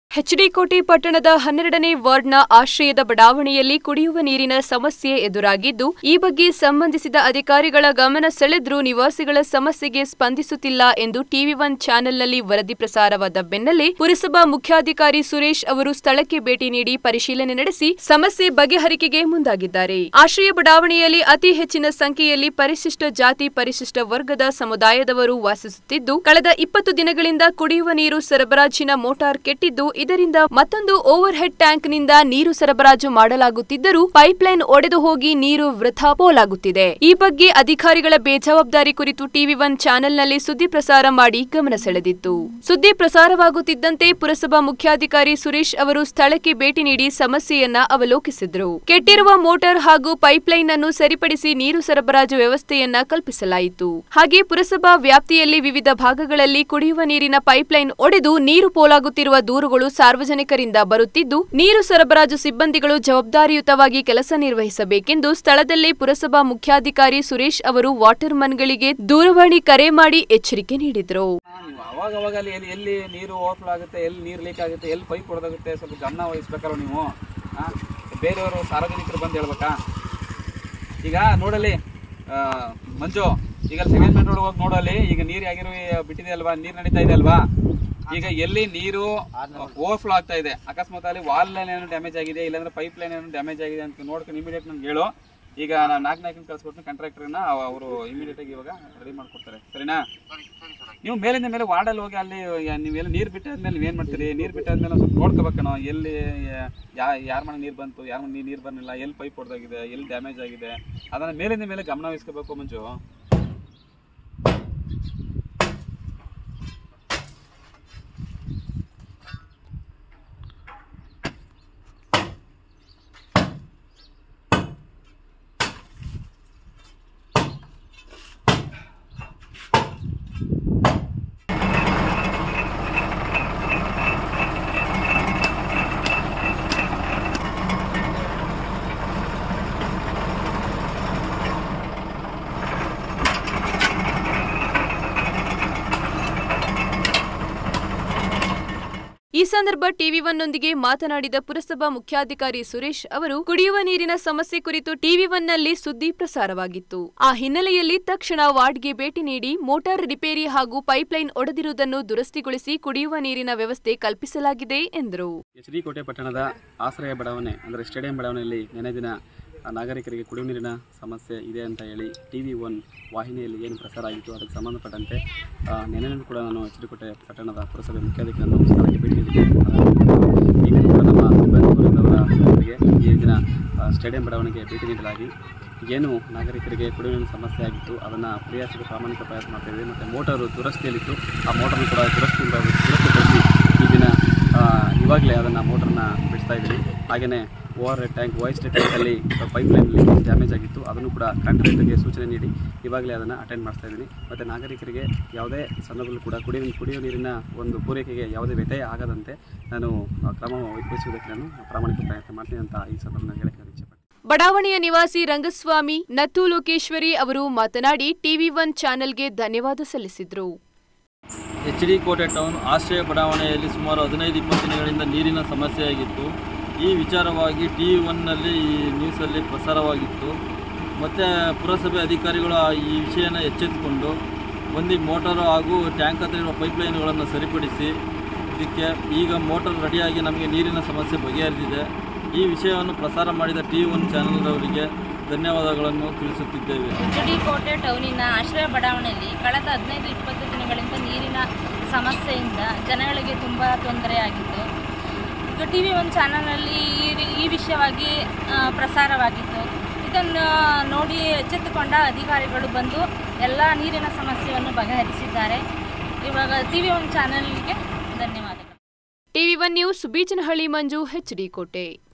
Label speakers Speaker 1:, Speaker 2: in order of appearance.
Speaker 1: ಎಚ್ಡಿಕೋಟೆ ಪಟ್ಟಣದ ಹನ್ನೆರಡನೇ ವಾರ್ಡ್ನ ಆಶ್ರಯದ ಬಡಾವಣೆಯಲ್ಲಿ ಕುಡಿಯುವ ನೀರಿನ ಸಮಸ್ಯೆ ಎದುರಾಗಿದ್ದು ಈ ಬಗ್ಗೆ ಸಂಬಂಧಿಸಿದ ಅಧಿಕಾರಿಗಳ ಗಮನ ಸೆಳೆದ್ರೂ ನಿವಾಸಿಗಳ ಸಮಸ್ಯೆಗೆ ಸ್ಪಂದಿಸುತ್ತಿಲ್ಲ ಎಂದು ಟಿವಿ ಒನ್ ಚಾನೆಲ್ನಲ್ಲಿ ವರದಿ ಪ್ರಸಾರವಾದ ಬೆನ್ನಲ್ಲೇ ಪುರಸಭಾ ಮುಖ್ಯಾಧಿಕಾರಿ ಸುರೇಶ್ ಅವರು ಸ್ಥಳಕ್ಕೆ ಭೇಟಿ ನೀಡಿ ಪರಿಶೀಲನೆ ನಡೆಸಿ ಸಮಸ್ಯೆ ಬಗೆಹರಿಕೆಗೆ ಮುಂದಾಗಿದ್ದಾರೆ ಆಶ್ರಯ ಬಡಾವಣೆಯಲ್ಲಿ ಅತಿ ಹೆಚ್ಚಿನ ಸಂಖ್ಯೆಯಲ್ಲಿ ಪರಿಶಿಷ್ಟ ಜಾತಿ ಪರಿಶಿಷ್ಟ ವರ್ಗದ ಸಮುದಾಯದವರು ವಾಸಿಸುತ್ತಿದ್ದು ಕಳೆದ ಇಪ್ಪತ್ತು ದಿನಗಳಿಂದ ಕುಡಿಯುವ ನೀರು ಸರಬರಾಜಿನ ಮೋಟಾರ್ ಕೆಟ್ಟಿದ್ದು ಇದರಿಂದ ಮತ್ತೊಂದು ಓವರ್ ಹೆಡ್ ಟ್ಯಾಂಕ್ನಿಂದ ನೀರು ಸರಬರಾಜು ಮಾಡಲಾಗುತ್ತಿದ್ದರೂ ಪೈಪ್ಲೈನ್ ಒಡೆದು ಹೋಗಿ ನೀರು ವೃಥಾ ಪೋಲಾಗುತ್ತಿದೆ ಈ ಬಗ್ಗೆ ಅಧಿಕಾರಿಗಳ ಬೇಜವಾಬ್ದಾರಿ ಕುರಿತು ಟಿವಿ ಒನ್ ಚಾನೆಲ್ನಲ್ಲಿ ಸುದ್ದಿ ಪ್ರಸಾರ ಮಾಡಿ ಗಮನ ಸೆಳೆದಿತ್ತು ಸುದ್ದಿ ಪ್ರಸಾರವಾಗುತ್ತಿದ್ದಂತೆ ಪುರಸಭಾ ಮುಖ್ಯಾಧಿಕಾರಿ ಸುರೇಶ್ ಅವರು ಸ್ಥಳಕ್ಕೆ ಭೇಟಿ ನೀಡಿ ಸಮಸ್ಯೆಯನ್ನ ಅವಲೋಕಿಸಿದ್ರು ಕೆಟ್ಟಿರುವ ಮೋಟಾರ್ ಹಾಗೂ ಪೈಪ್ಲೈನ್ ಅನ್ನು ಸರಿಪಡಿಸಿ ನೀರು ಸರಬರಾಜು ವ್ಯವಸ್ಥೆಯನ್ನ ಕಲ್ಪಿಸಲಾಯಿತು ಹಾಗೆ ಪುರಸಭಾ ವ್ಯಾಪ್ತಿಯಲ್ಲಿ ವಿವಿಧ ಭಾಗಗಳಲ್ಲಿ ಕುಡಿಯುವ ನೀರಿನ ಪೈಪ್ಲೈನ್ ಒಡೆದು ನೀರು ಪೋಲಾಗುತ್ತಿರುವ ದೂರುಗಳು ಸಾರ್ವಜನಿಕರಿಂದ ಬರುತ್ತಿದ್ದು ನೀರು ಸರಬರಾಜು ಸಿಬ್ಬಂದಿಗಳು ಜವಾಬ್ದಾರಿಯುತವಾಗಿ ಕೆಲಸ ನಿರ್ವಹಿಸಬೇಕೆಂದು ಸ್ಥಳದಲ್ಲೇ ಪುರಸಭಾ ಮುಖ್ಯಾಧಿಕಾರಿ ಸುರೇಶ್ ಅವರು ವಾಟರ್ಮನ್ಗಳಿಗೆ ದೂರವಾಣಿ ಕರೆ ಮಾಡಿ ಎಚ್ಚರಿಕೆ ನೀಡಿದ್ರು
Speaker 2: ನೀವು ಅವಾಗ ಅವಾಗ ಅಲ್ಲಿ ಎಲ್ಲಿ ಎಲ್ಲಿ ನೀರು ಓವರ್ಫ್ಲೋ ಆಗುತ್ತೆ ಎಲ್ಲಿ ನೀರು ಲೀಕ್ ಆಗುತ್ತೆ ಎಲ್ಲಿ ಪೈಪ್ ಹೊಡೆದಾಗುತ್ತೆ ಸ್ವಲ್ಪ ಗಮನ ವಹಿಸ್ಬೇಕಲ್ಲ ನೀವು ಆ? ಬೇರೆಯವರು ಸಾರ್ವಜನಿಕರು ಬಂದು ಹೇಳ್ಬೇಕಾ ಈಗ ನೋಡಲಿ ಆ, ಮಂಜು ಈಗ ಸೆಕೆಂಡ್ ಮೇನ್ ರೋಡ್ ಹೋಗಿ ನೋಡಲಿ ಈಗ ನೀರು ಆಗಿರೋ ಬಿಟ್ಟಿದೆ ಅಲ್ವಾ ನೀರು ನಡೀತಾ ಇದೆ ಅಲ್ವಾ ಈಗ ಎಲ್ಲಿ ನೀರು ಓವರ್ಫ್ಲೋ ಆಗ್ತಾ ಇದೆ ಅಕಸ್ಮಾತ್ ಅಲ್ಲಿ ವಾಲ್ ಲೈನ್ ಏನೋ ಡ್ಯಾಮೇಜ್ ಆಗಿದೆ ಇಲ್ಲಾಂದ್ರೆ ಪೈಪ್ ಲೈನ್ ಏನೋ ಡ್ಯಾಮೇಜ್ ಆಗಿದೆ ಅಂತ ನೋಡ್ಕೊಂಡು ಇಮಿಡಿಯೇಟ್ ನಂಗೆ ಹೇಳು ಈಗ ನಾನು ನಾಲ್ಕು ನಾಲ್ಕು ಕಳ್ಸ್ಕೊಡ್ತೀನಿ ಕಾಂಟ್ರಾಕ್ಟರ್ನ ಅವರು ಇಮಿಡಿಯೇಟ್ ಆಗಿ ಇವಾಗ ರೆಡಿ ಮಾಡ್ಕೊಡ್ತಾರೆ ಸರಿನಾ ನೀವು ಮೇಲಿಂದ ಮೇಲೆ ವಾರ್ಡಲ್ಲಿ ಹೋಗಿ ಅಲ್ಲಿ ಯ- ನೀವೆಲ್ಲ ನೀರು ಬಿಟ್ಟಾದ್ಮೇಲೆ ನೀವೇನು ಮಾಡ್ತೀರಿ ನೀರು ಬಿಟ್ಟಾದ್ಮೇಲೆ ಒಂದ್ ಸ್ವಲ್ಪ ನೋಡ್ಕೋಬೇಕಣೋ ಎಲ್ಲಿ ಯಾ ಯಾರ ಮನೆ ನೀರು ಬಂತು ಯಾರ ಮನೆ ನೀರು ಬಂದಿಲ್ಲ ಎಲ್ಲಿ ಪೈಪ್ ಹೊಡೆದಾಗಿದೆ ಎಲ್ಲಿ ಡ್ಯಾಮೇಜ್ ಆಗಿದೆ ಅದನ್ನ ಮೇಲಿಂದ ಮೇಲೆ ಗಮನ ವಹಿಸ್ಕೋಬೇಕು ಮುಂಚು
Speaker 1: ಈ ಸಂದರ್ಭ ಟಿವಿ ಒನ್ನೊಂದಿಗೆ ಮಾತನಾಡಿದ ಪುರಸಭಾ ಮುಖ್ಯಾಧಿಕಾರಿ ಸುರೇಶ್ ಅವರು ಕುಡಿಯುವ ನೀರಿನ ಸಮಸ್ಯೆ ಕುರಿತು ಟಿವಿ ಒನ್ನಲ್ಲಿ ಸುದ್ದಿ ಪ್ರಸಾರವಾಗಿತ್ತು ಆ ಹಿನ್ನೆಲೆಯಲ್ಲಿ ತಕ್ಷಣ ವಾರ್ಡ್ಗೆ ಭೇಟಿ ನೀಡಿ ಮೋಟಾರ್ ರಿಪೇರಿ ಹಾಗೂ ಪೈಪ್ಲೈನ್ ಒಡೆದಿರುವುದನ್ನು ದುರಸ್ತಿಗೊಳಿಸಿ ಕುಡಿಯುವ ನೀರಿನ ವ್ಯವಸ್ಥೆ ಕಲ್ಪಿಸಲಾಗಿದೆ ಎಂದರು
Speaker 2: ಎಚ್ ಡಿ ಕೋಟೆ ಪಟ್ಟಣದ ಆಶ್ರಯ ಬಡಾವಣೆ ಅಂದರೆ ಸ್ಟೇಡಿಯಂ ಬಡಾವಣೆಯಲ್ಲಿ ನೆನೆ ದಿನ ಆ, ನಾಗರಿಕರಿಗೆ ಕುಡಿಯುವ ನೀರಿನ ಸಮಸ್ಯೆ ಇದೆ ಅಂತ ಹೇಳಿ ಟಿ ವಿ ಒನ್ ವಾಹಿನಿಯಲ್ಲಿ ಏನು ಪ್ರಸಾರ ಆಗಿತ್ತು ಅದಕ್ಕೆ ಸಂಬಂಧಪಟ್ಟಂತೆ ಆ, ನೆನೆನೂ ಕೂಡ ನಾನು ಎಚ್ ಡಿ ಕೋಟೆ ಪಟ್ಟಣದ ಪುರಸಭೆ ಮುಖ್ಯಾಧಿಕಾರಿಯನ್ನು ಸ್ಥಳಕ್ಕೆ ಭೇಟಿ ನೀಡಿದ್ದೆ ಈಗ ಕೂಡ ನಮ್ಮ ಸಿಬ್ಬಂದಿ ವರ್ಗದವರ ಜೊತೆಗೆ ಈ ದಿನ ಆ, ಸ್ಟೇಡಿಯಂ ಬಡಾವಣೆಗೆ ಭೇಟಿ ನೀಡಲಾಗಿ ಏನು ನಾಗರಿಕರಿಗೆ ಕುಡಿಯುವ ನೀರಿನ ಸಮಸ್ಯೆ ಆಗಿತ್ತು ಅದನ್ನು ಪರಿಹರಿಸಲು ಪ್ರಾಮಾಣಿಕ ಪ್ರಯತ್ನ ಮಾಡ್ತಾಯಿದ್ವಿ ಮತ್ತು ಮೋಟಾರು ದುರಸ್ತಿಯಲ್ಲಿತ್ತು ಆ ಮೋಟರ್ನ ಕೂಡ ದುರಸ್ತಿಯಿಂದ ದುರಸ್ತಿಗೊಳಿಸಿ ಈ ದಿನ ಆ, ಇವಾಗಲೇ ಅದನ್ನು ಮೋಟ್ರನ್ನ ಬಿಡಿಸ್ತಾ ಇದ್ದೀವಿ ಹಾಗೆಯೇ ಓವರ್ ಟ್ಯಾಂಕ್ ವಾಯ್ಸ್ ಟ್ಯಾಂಕಲ್ಲಿ ಪೈಪ್ ಲೈನಲ್ಲಿ ಡ್ಯಾಮೇಜ್ ಆಗಿತ್ತು ಅದನ್ನು ಕೂಡ ಕಾಂಟ್ರಾಕ್ಟರ್ಗೆ ಸೂಚನೆ ನೀಡಿ ಇವಾಗಲೇ ಅದನ್ನು ಅಟೆಂಡ್ ಮಾಡಿಸ್ತಾ ಇದ್ದೀನಿ ಮತ್ತು ನಾಗರಿಕರಿಗೆ ಯಾವುದೇ ಸಂದರ್ಭದಲ್ಲೂ ಕೂಡ ಕುಡಿಯುವ ಕುಡಿಯುವ ನೀರಿನ ಒಂದು ಪೂರೈಕೆಗೆ ಯಾವುದೇ ವ್ಯತ್ಯಯ ಆಗದಂತೆ ನಾನು ಆ, ಕ್ರಮ ವಹಿಸುವುದಕ್ಕೆ ನಾನು ಪ್ರಾಮಾಣಿಕ ಪ್ರಯತ್ನ ಮಾಡ್ತೀನಿ ಅಂತ ಈ ಸಂದರ್ಭ ಹೇಳಕ್ಕೆ ನಾನು ಇಚ್ಛೆಪಡ್ತೀನಿ
Speaker 1: ಬಡಾವಣೆಯ ನಿವಾಸಿ ರಂಗಸ್ವಾಮಿ ನತ್ತು ಲೋಕೇಶ್ವರಿ ಅವರು ಮಾತನಾಡಿ ಟಿವಿ ಒನ್ ಚಾನೆಲ್ಗೆ ಧನ್ಯವಾದ ಸಲ್ಲಿಸಿದ್ರು
Speaker 3: ಎಚ್ ಡಿ ಕೋಟೆ ಟೌನ್ ಆಶ್ರಯ ಬಡಾವಣೆಯಲ್ಲಿ ಸುಮಾರು ಹದಿನೈದು ಇಪ್ಪತ್ತು ದಿನಗಳಿಂದ ನೀರಿನ ಸಮಸ್ಯೆಯಾಗಿತ್ತು ಈ ವಿಚಾರವಾಗಿ ಟಿ ವಿ ಒನ್ನಲ್ಲಿ ಈ ನ್ಯೂಸಲ್ಲಿ ಪ್ರಸಾರವಾಗಿತ್ತು ಮತ್ತು ಪುರಸಭೆ ಅಧಿಕಾರಿಗಳು ಆ ಈ ವಿಷಯನ ಎಚ್ಚೆತ್ತುಕೊಂಡು ಒಂದು ಮೋಟಾರು ಹಾಗೂ ಟ್ಯಾಂಕ್ ಹತ್ರ ಇರುವ ಪೈಪ್ಲೈನ್ಗಳನ್ನು ಸರಿಪಡಿಸಿ ಇದಕ್ಕೆ ಈಗ ಮೋಟಾರ್ ರೆಡಿಯಾಗಿ ನಮಗೆ ನೀರಿನ ಸಮಸ್ಯೆ ಬಗೆಹರಿದಿದೆ ಈ ವಿಷಯವನ್ನು ಪ್ರಸಾರ ಮಾಡಿದ ಟಿ ವಿ ಒನ್ ಚಾನಲ್ನವರಿಗೆ ಧನ್ಯವಾದಗಳನ್ನು ತಿಳಿಸುತ್ತಿದ್ದೇವೆ
Speaker 4: ಎಚ್ ಕೋಟೆ ಟೌನಿನ ಆಶ್ರಯ ಬಡಾವಣೆಯಲ್ಲಿ ಕಳೆದ ಹದಿನೈದು ಇಪ್ಪತ್ತು ದಿನಗಳಿಂದ ನೀರಿನ ಸಮಸ್ಯೆಯಿಂದ ಜನಗಳಿಗೆ ತುಂಬ ತೊಂದರೆಯಾಗಿತ್ತು ಈಗ ಟಿ ವಿ ಒಂದು ಚಾನಲ್ನಲ್ಲಿ ಈ ರಿ- ಈ ವಿಷಯವಾಗಿ ಆ, ಪ್ರಸಾರವಾಗಿತ್ತು ಇದನ್ನು ನೋಡಿ ಎಚ್ಚೆತ್ತುಕೊಂಡ ಅಧಿಕಾರಿಗಳು ಬಂದು ಎಲ್ಲ ನೀರಿನ ಸಮಸ್ಯೆಯನ್ನು ಬಗೆಹರಿಸಿದ್ದಾರೆ ಇವಾಗ ಟಿ ವಿ ಒಂದು ಚಾನಲ್ಗೆ ಧನ್ಯವಾದಗಳು
Speaker 1: TV one news Beechanahalli Manju HD ಕೋಟೆ